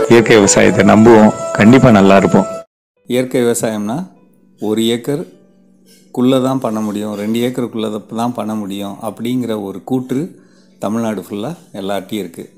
இயற்கை விவசாயத்தை நம்புவோம் கண்டிப்பாக நல்லா இருப்போம் இயற்கை விவசாயம்னா ஒரு ஏக்கருக்குள்ளே தான் பண்ண முடியும் ரெண்டு ஏக்கருக்குள்ளே தான் பண்ண முடியும் அப்படிங்கிற ஒரு கூற்று தமிழ்நாடு ஃபுல்லாக எல்லார்ட்டையும் இருக்குது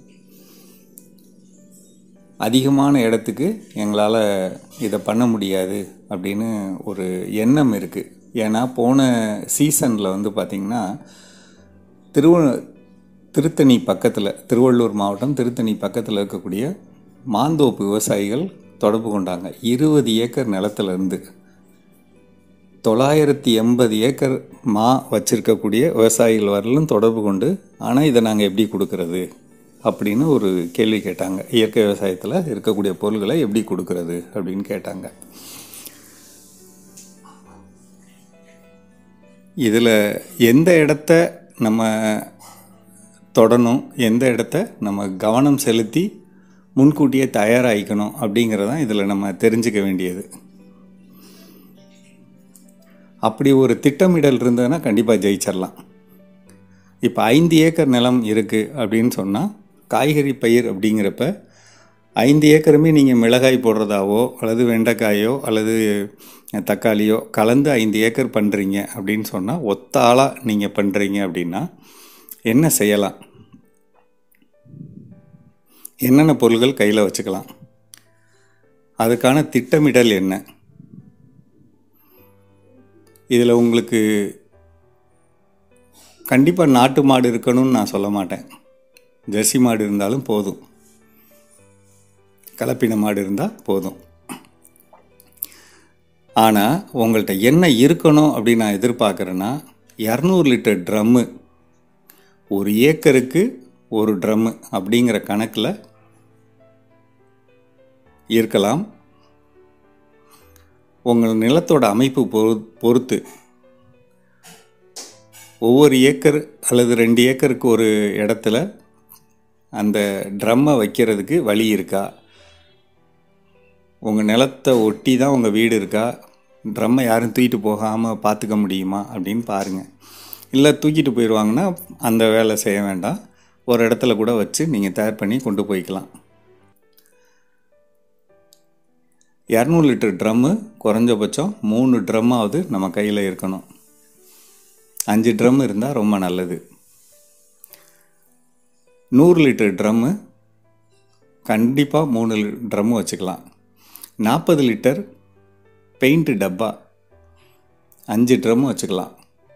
அதிகமான இடத்துக்கு எங்களால் இதை பண்ண முடியாது அப்படின்னு ஒரு எண்ணம் இருக்குது ஏன்னா போன சீசனில் வந்து பார்த்திங்கன்னா திருவ திருத்தணி பக்கத்தில் திருவள்ளூர் மாவட்டம் திருத்தணி பக்கத்தில் இருக்கக்கூடிய மாந்தோப்பு விவசாயிகள் தொடர்பு கொண்டாங்க இருபது ஏக்கர் நிலத்திலிருந்து தொள்ளாயிரத்தி எண்பது ஏக்கர் மா வச்சிருக்கக்கூடிய விவசாயிகள் வரலும் தொடர்பு கொண்டு ஆனால் இதை நாங்கள் எப்படி கொடுக்கறது அப்படின்னு ஒரு கேள்வி கேட்டாங்க இயற்கை விவசாயத்தில் இருக்கக்கூடிய பொருள்களை எப்படி கொடுக்கறது அப்படின்னு கேட்டாங்க இதில் எந்த இடத்த நம்ம தொடணும் எந்த இடத்த நம்ம கவனம் செலுத்தி முன்கூட்டியே தயாராகிக்கணும் அப்படிங்கிறதான் இதில் நம்ம தெரிஞ்சுக்க வேண்டியது அப்படி ஒரு திட்டமிடல் இருந்ததுன்னா கண்டிப்பாக ஜெயிச்சிடலாம் இப்போ ஐந்து ஏக்கர் நிலம் இருக்குது அப்படின்னு சொன்னால் காய்கறி பயிர் அப்படிங்கிறப்ப ஐந்து ஏக்கருமே நீங்கள் மிளகாய் போடுறதாவோ அல்லது வெண்டைக்காயோ அல்லது தக்காளியோ கலந்து ஐந்து ஏக்கர் பண்ணுறீங்க அப்படின்னு சொன்னால் ஒத்த ஆளாக நீங்கள் பண்ணுறீங்க அப்படின்னா என்ன செய்யலாம் என்னென்ன பொருள்கள் கையில் வச்சுக்கலாம் அதுக்கான திட்டமிடல் என்ன இதில் உங்களுக்கு கண்டிப்பாக நாட்டு மாடு இருக்கணும்னு நான் சொல்ல மாட்டேன் ஜெர்சி மாடு இருந்தாலும் போதும் கலப்பின மாடு இருந்தால் போதும் ஆனால் உங்கள்கிட்ட என்ன இருக்கணும் அப்படின்னு நான் எதிர்பார்க்குறேன்னா இரநூறு லிட்டர் ட்ரம்மு ஒரு ஏக்கருக்கு ஒரு ட்ரம்மு அப்படிங்கிற கணக்கில் இருக்கலாம் உங்கள் நிலத்தோட அமைப்பு பொறு பொறுத்து ஒவ்வொரு ஏக்கர் அல்லது ரெண்டு ஏக்கருக்கு ஒரு இடத்துல அந்த ட்ரம்மை வைக்கிறதுக்கு வழி இருக்கா உங்கள் நிலத்தை ஒட்டி தான் உங்கள் வீடு இருக்கா ட்ரம்மை யாரும் தூக்கிட்டு போகாமல் பார்த்துக்க முடியுமா அப்படின்னு பாருங்கள் இல்லை தூக்கிட்டு போயிடுவாங்கன்னா அந்த வேலை செய்ய வேண்டாம் ஒரு இடத்துல கூட வச்சு நீங்கள் தயார் பண்ணி கொண்டு போய்க்கலாம் இரநூறு லிட்டர் ட்ரம்மு குறைஞ்சபட்சம் மூணு ட்ரம்மாவது நம்ம கையில் இருக்கணும் அஞ்சு ட்ரம் இருந்தால் ரொம்ப நல்லது நூறு லிட்டர் ட்ரம்மு கண்டிப்பாக மூணு ட்ரம்மு வச்சுக்கலாம் நாற்பது லிட்டர் பெயிண்ட்டு டப்பா அஞ்சு ட்ரம்மு வச்சுக்கலாம்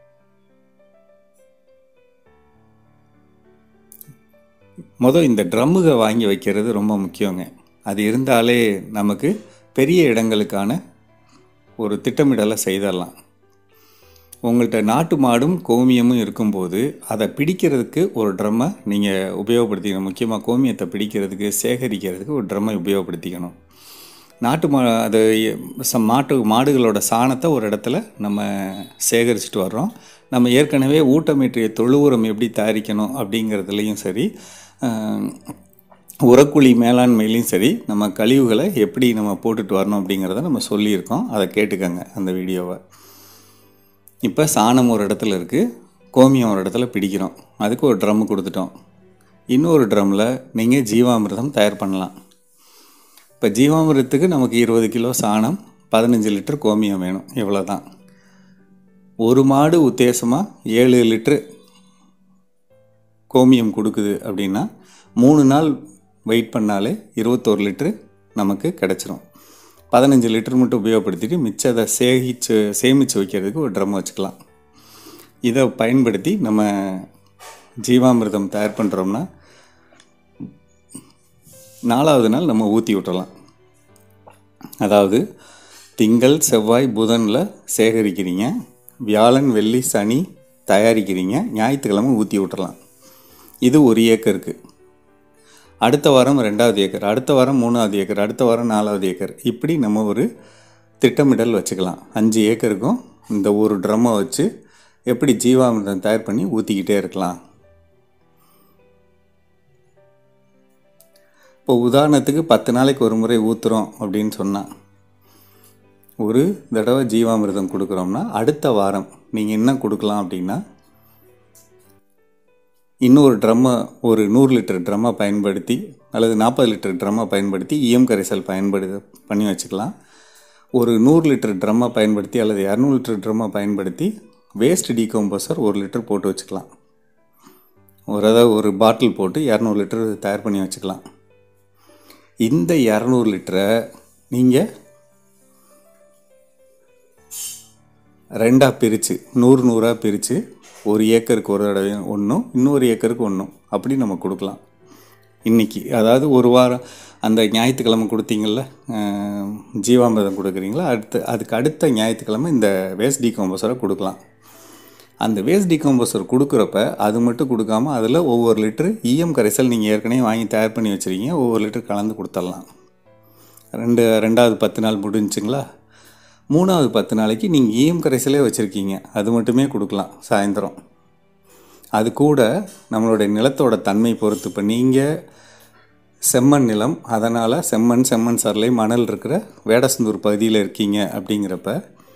மொதல் இந்த ட்ரம்முக வாங்கி வைக்கிறது ரொம்ப முக்கியங்க அது இருந்தாலே நமக்கு பெரிய இடங்களுக்கான ஒரு திட்டமிடலை செய்திடலாம் உங்கள்கிட்ட நாட்டு மாடும் கோமியமும் இருக்கும்போது அதை பிடிக்கிறதுக்கு ஒரு ட்ரம்மை நீங்கள் உபயோகப்படுத்திக்கணும் முக்கியமாக கோமியத்தை பிடிக்கிறதுக்கு சேகரிக்கிறதுக்கு ஒரு ட்ரம்மை உபயோகப்படுத்திக்கணும் நாட்டு மா அது ச மாட்டு மாடுகளோட சாணத்தை ஒரு இடத்துல நம்ம சேகரிச்சுட்டு வர்றோம் நம்ம ஏற்கனவே ஊட்டமேற்றிய தொழு உரம் எப்படி தயாரிக்கணும் அப்படிங்கிறதுலையும் சரி உரக்குழி மேலாண்மையிலையும் சரி நம்ம கழிவுகளை எப்படி நம்ம போட்டுட்டு வரணும் அப்படிங்கிறத நம்ம சொல்லியிருக்கோம் அதை கேட்டுக்கோங்க அந்த வீடியோவை இப்போ சாணம் ஒரு இடத்துல இருக்குது கோமியம் ஒரு இடத்துல பிடிக்கிறோம் அதுக்கு ஒரு ட்ரம் கொடுத்துட்டோம் இன்னொரு ட்ரம்மில் நீங்கள் ஜீவாமிர்தம் தயார் பண்ணலாம் இப்போ ஜீவாமிர்தத்துக்கு நமக்கு இருபது கிலோ சாணம் பதினஞ்சு லிட்டர் கோமியம் வேணும் இவ்வளோ தான் ஒரு மாடு உத்தேசமாக ஏழு லிட்ரு கோமியம் கொடுக்குது அப்படின்னா மூணு நாள் வெயிட் பண்ணாலே இருபத்தோரு லிட்ரு நமக்கு கிடச்சிரும் பதினஞ்சு லிட்டர் மட்டும் உபயோகப்படுத்திட்டு மிச்சத்தை சேகிச்சு சேமித்து வைக்கிறதுக்கு ஒரு ட்ரம் வச்சுக்கலாம் இதை பயன்படுத்தி நம்ம ஜீவாமிர்தம் தயார் பண்ணுறோம்னா நாலாவது நாள் நம்ம ஊற்றி விட்டுறலாம் அதாவது திங்கள் செவ்வாய் புதனில் சேகரிக்கிறீங்க வியாழன் வெள்ளி சனி தயாரிக்கிறீங்க ஞாயிற்றுக்கிழமை ஊற்றி விட்டுறலாம் இது ஒரு ஏக்கருக்கு அடுத்த வாரம் ரெண்டாவது ஏக்கர் அடுத்த வாரம் மூணாவது ஏக்கர் அடுத்த வாரம் நாலாவது ஏக்கர் இப்படி நம்ம ஒரு திட்டமிடல் வச்சுக்கலாம் அஞ்சு ஏக்கருக்கும் இந்த ஒரு ட்ரம்மை வச்சு எப்படி ஜீவாமிர்தம் தயார் பண்ணி ஊற்றிக்கிட்டே இருக்கலாம் இப்போ உதாரணத்துக்கு பத்து நாளைக்கு ஒரு முறை ஊற்றுறோம் அப்படின்னு சொன்னால் ஒரு தடவை ஜீவாமிர்தம் கொடுக்குறோம்னா அடுத்த வாரம் நீங்கள் என்ன கொடுக்கலாம் அப்படின்னா இன்னொரு ட்ரம்மை ஒரு நூறு லிட்டர் ட்ரம்மை பயன்படுத்தி அல்லது நாற்பது லிட்டர் ட்ரம்மை பயன்படுத்தி இஎம் கரைசல் பயன்படு பண்ணி வச்சுக்கலாம் ஒரு நூறு லிட்டர் ட்ரம்மை பயன்படுத்தி அல்லது இரநூறு லிட்டர் ட்ரம்மை பயன்படுத்தி வேஸ்ட் டீகம்போசர் ஒரு லிட்டர் போட்டு வச்சுக்கலாம் ஒரு அதாவது ஒரு பாட்டில் போட்டு இரநூறு லிட்டர் தயார் பண்ணி வச்சுக்கலாம் இந்த இரநூறு லிட்டரை நீங்கள் ரெண்டாக பிரித்து நூறு நூறாக பிரித்து ஒரு ஏக்கருக்கு ஒரு தடவை ஒன்றும் இன்னொரு ஏக்கருக்கு ஒன்றும் அப்படி நம்ம கொடுக்கலாம் இன்றைக்கி அதாவது ஒரு வாரம் அந்த ஞாயிற்றுக்கிழமை கொடுத்தீங்கள்ல அஹ், ஜீவாமிர்தம் கொடுக்குறீங்களா அடுத்து அதுக்கு அடுத்த ஞாயிற்றுக்கிழமை இந்த வேஸ்ட் டீகம்போசரை கொடுக்கலாம் அந்த வேஸ்ட் டீகம்போசர் கொடுக்குறப்ப அது மட்டும் கொடுக்காம அதில் ஒவ்வொரு லிட்டரு இஎம் கரைசல் நீங்கள் ஏற்கனவே வாங்கி தயார் பண்ணி வச்சுருக்கீங்க ஒவ்வொரு லிட்டர் கலந்து கொடுத்துடலாம் ரெண்டு ரெண்டாவது பத்து நாள் முடிஞ்சுங்களா மூணாவது பத்து நாளைக்கு நீங்கள் இஎம் கரைசலே வச்சுருக்கீங்க அது மட்டுமே கொடுக்கலாம் சாயந்தரம் அது கூட நம்மளுடைய நிலத்தோட தன்மை பொறுத்து இப்போ நீங்கள் செம்மண் நிலம் அதனால் செம்மண் செம்மண் சரளை மணல் இருக்கிற வேடசந்தூர் பகுதியில் இருக்கீங்க அப்படிங்கிறப்ப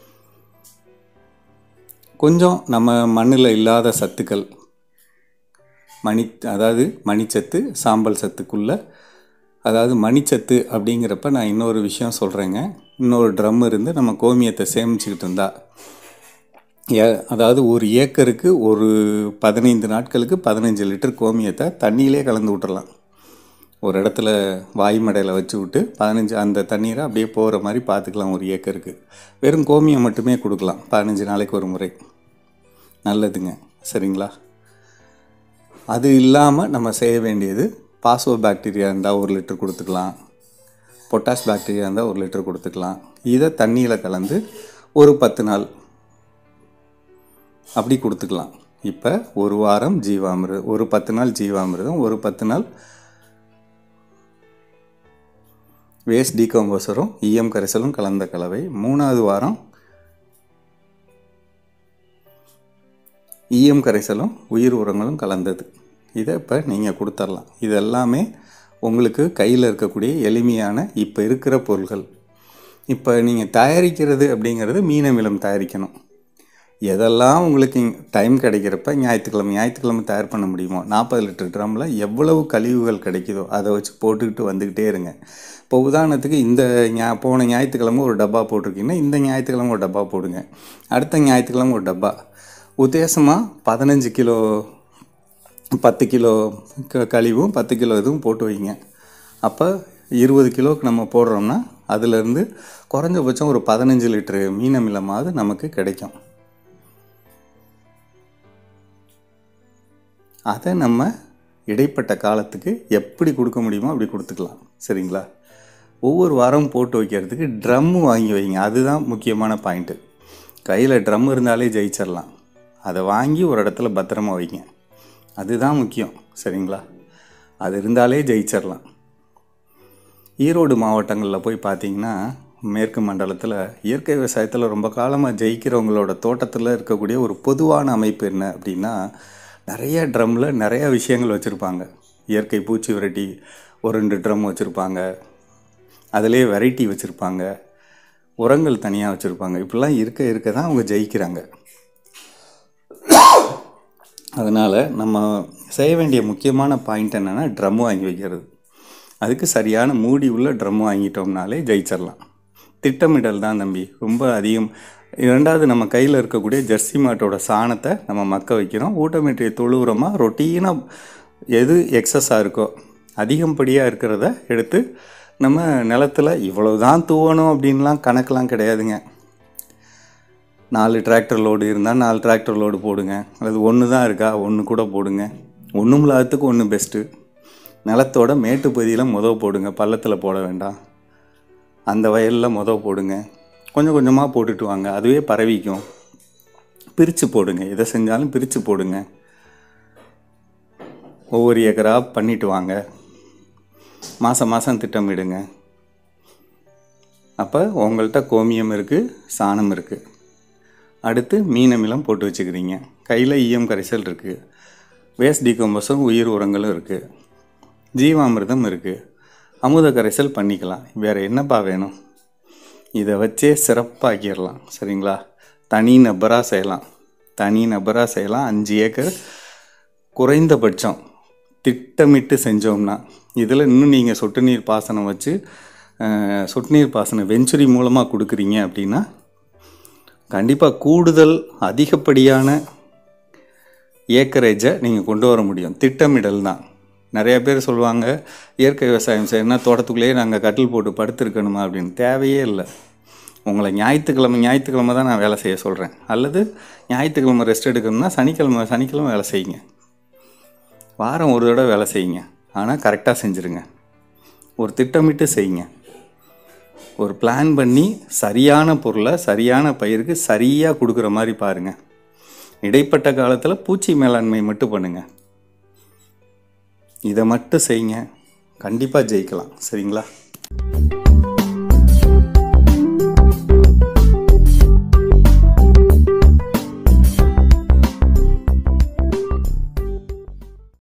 கொஞ்சம் நம்ம மண்ணில் இல்லாத சத்துக்கள் மணி அதாவது மணிச்சத்து சாம்பல் சத்துக்குள்ள அதாவது மணிச்சத்து அப்படிங்கிறப்ப நான் இன்னொரு விஷயம் சொல்கிறேங்க இன்னொரு ட்ரம் இருந்து நம்ம கோமியத்தை சேமிச்சுக்கிட்டு இருந்தா ஏ- அதாவது ஒரு ஏக்கருக்கு ஒரு பதினைந்து நாட்களுக்கு பதினஞ்சு லிட்டர் கோமியத்தை தண்ணியிலே கலந்து விட்டுறலாம் ஒரு இடத்துல வாய்மடையில் வச்சு விட்டு பதினஞ்சு அந்த தண்ணீரை அப்படியே போகிற மாதிரி பார்த்துக்கலாம் ஒரு ஏக்கருக்கு வெறும் கோமியம் மட்டுமே கொடுக்கலாம் பதினஞ்சு நாளைக்கு ஒரு முறை நல்லதுங்க சரிங்களா அது இல்லாமல் நம்ம செய்ய வேண்டியது பாஸ்வோ பாக்டீரியா இருந்தால் ஒரு லிட்டர் கொடுத்துக்கலாம் பொட்டாஷ் பாக்டீரியா இருந்தால் ஒரு லிட்டர் கொடுத்துக்கலாம் இதை தண்ணியில் கலந்து ஒரு பத்து நாள் அப்படி கொடுத்துக்கலாம் இப்போ ஒரு வாரம் ஜீவாமிர்தம் ஒரு பத்து நாள் ஜீவாமிர்தம் ஒரு பத்து நாள் வேஸ்ட் டீகம்போசரும் இஎம் கரைசலும் கலந்த கலவை மூணாவது வாரம் இஎம் கரைசலும் உயிர் உரங்களும் கலந்தது இதை இப்போ நீங்கள் கொடுத்துடலாம் இது எல்லாமே உங்களுக்கு கையில் இருக்கக்கூடிய எளிமையான இப்போ இருக்கிற பொருள்கள் இப்போ நீங்கள் தயாரிக்கிறது அப்படிங்கிறது மீனமிலம் தயாரிக்கணும் எதெல்லாம் உங்களுக்கு டைம் கிடைக்கிறப்ப ஞாயிற்றுக்கிழமை ஞாயிற்றுக்கிழமை தயார் பண்ண முடியுமோ நாற்பது லிட்டர் ட்ரம்மில் எவ்வளவு கழிவுகள் கிடைக்குதோ அதை வச்சு போட்டுக்கிட்டு வந்துக்கிட்டே இருங்க இப்போ உதாரணத்துக்கு இந்த ஞா போன ஞாயிற்றுக்கிழமை ஒரு டப்பா போட்டிருக்கீங்கன்னா இந்த ஞாயிற்றுக்கிழமை ஒரு டப்பா போடுங்க அடுத்த ஞாயிற்றுக்கிழமை ஒரு டப்பா உத்தேசமாக பதினஞ்சு கிலோ பத்து கிலோ க கழிவும் பத்து கிலோ இதுவும் போட்டு வைங்க அப்போ இருபது கிலோவுக்கு நம்ம போடுறோம்னா அதுலேருந்து குறைஞ்சபட்சம் ஒரு பதினஞ்சு லிட்டரு மீனமிலமாவது நமக்கு கிடைக்கும் அதை நம்ம இடைப்பட்ட காலத்துக்கு எப்படி கொடுக்க முடியுமோ அப்படி கொடுத்துக்கலாம் சரிங்களா ஒவ்வொரு வாரம் போட்டு வைக்கிறதுக்கு ட்ரம்மு வாங்கி வைங்க அதுதான் முக்கியமான பாயிண்ட்டு கையில் ட்ரம் இருந்தாலே ஜெயிச்சிடலாம் அதை வாங்கி ஒரு இடத்துல பத்திரமா வைங்க அதுதான் முக்கியம் சரிங்களா அது இருந்தாலே ஜெயிச்சிடலாம் ஈரோடு மாவட்டங்களில் போய் பார்த்தீங்கன்னா மேற்கு மண்டலத்தில் இயற்கை விவசாயத்தில் ரொம்ப காலமாக ஜெயிக்கிறவங்களோட தோட்டத்தில் இருக்கக்கூடிய ஒரு பொதுவான அமைப்பு என்ன அப்படின்னா நிறைய ட்ரம்மில் நிறைய விஷயங்கள் வச்சுருப்பாங்க இயற்கை பூச்சி விரட்டி ஒரு ரெண்டு ட்ரம் வச்சுருப்பாங்க அதிலே வெரைட்டி வச்சுருப்பாங்க உரங்கள் தனியாக வச்சுருப்பாங்க இப்படிலாம் இருக்க இருக்க தான் அவங்க ஜெயிக்கிறாங்க அதனால் நம்ம செய்ய வேண்டிய முக்கியமான பாயிண்ட் என்னென்னா ட்ரம் வாங்கி வைக்கிறது அதுக்கு சரியான மூடி உள்ள ட்ரம் வாங்கிட்டோம்னாலே ஜெயிச்சிடலாம் திட்டமிடல் தான் தம்பி ரொம்ப அதிகம் இரண்டாவது நம்ம கையில் இருக்கக்கூடிய ஜெர்சி மாட்டோட சாணத்தை நம்ம மக்க வைக்கிறோம் ஊட்டமேற்றிய தொழு உரமாக ரொட்டீனாக எது எக்ஸஸாக இருக்கோ அதிகப்படியாக இருக்கிறத எடுத்து நம்ம நிலத்துல இவ்வளவு தான் தூவணும் அப்படின்லாம் கணக்கெலாம் கிடையாதுங்க நாலு டிராக்டர் லோடு இருந்தால் நாலு டிராக்டர் லோடு போடுங்க அல்லது ஒன்று தான் இருக்கா ஒன்று கூட போடுங்க ஒன்றும் இல்லாததுக்கு ஒன்று பெஸ்ட்டு நிலத்தோட மேட்டு பகுதியில் முத போடுங்க பள்ளத்தில் போட வேண்டாம் அந்த வயலில் முத போடுங்க கொஞ்சம் கொஞ்சமாக போட்டுட்டு வாங்க அதுவே பரவிக்கும் பிரித்து போடுங்க எதை செஞ்சாலும் பிரித்து போடுங்க ஒவ்வொரு ஏக்கரா பண்ணிட்டு வாங்க மாதம் மாதம் திட்டமிடுங்க அப்போ உங்கள்கிட்ட கோமியம் இருக்குது சாணம் இருக்குது அடுத்து மீனமிலம் போட்டு வச்சுக்கிறீங்க கையில் ஈயம் கரைசல் இருக்குது வேஸ்ட் டீகம்போஸும் உயிர் உரங்களும் இருக்குது ஜீவாமிர்தம் இருக்குது அமுத கரைசல் பண்ணிக்கலாம் வேறு என்னப்பா வேணும் இதை வச்சே சிறப்பாக்கிடலாம் சரிங்களா தனி நபராக செய்யலாம் தனி நபராக செய்யலாம் அஞ்சு ஏக்கர் குறைந்தபட்சம் திட்டமிட்டு செஞ்சோம்னா இதில் இன்னும் நீங்கள் சொட்டு நீர் பாசனம் வச்சு அஹ், சொட்டு நீர் பாசனம் வெஞ்சுரி மூலமாக கொடுக்குறீங்க அப்படின்னா கண்டிப்பாக கூடுதல் அதிகப்படியான ஏக்கரேஜை நீங்கள் கொண்டு வர முடியும் திட்டமிடல் தான் நிறைய பேர் சொல்லுவாங்க இயற்கை விவசாயம் செய்யணும்னா தோட்டத்துக்குள்ளேயே நாங்கள் கட்டில் போட்டு படுத்திருக்கணுமா அப்படின்னு தேவையே இல்லை உங்களை ஞாயிற்றுக்கிழமை ஞாயிற்றுக்கிழமை தான் நான் வேலை செய்ய சொல்கிறேன் அல்லது ஞாயிற்றுக்கிழமை ரெஸ்ட் எடுக்கணும்னா சனிக்கிழமை சனிக்கிழமை வேலை செய்யுங்க வாரம் ஒரு தடவை வேலை செய்யுங்க ஆனால் கரெக்டாக செஞ்சுருங்க ஒரு திட்டமிட்டு செய்யுங்க ஒரு பிளான் பண்ணி சரியான பொருளை சரியான பயிருக்கு சரியாக கொடுக்குற மாதிரி பாருங்கள் இடைப்பட்ட காலத்தில் பூச்சி மேலாண்மை மட்டும் பண்ணுங்கள் இதை மட்டும் செய்யுங்க கண்டிப்பாக ஜெயிக்கலாம் சரிங்களா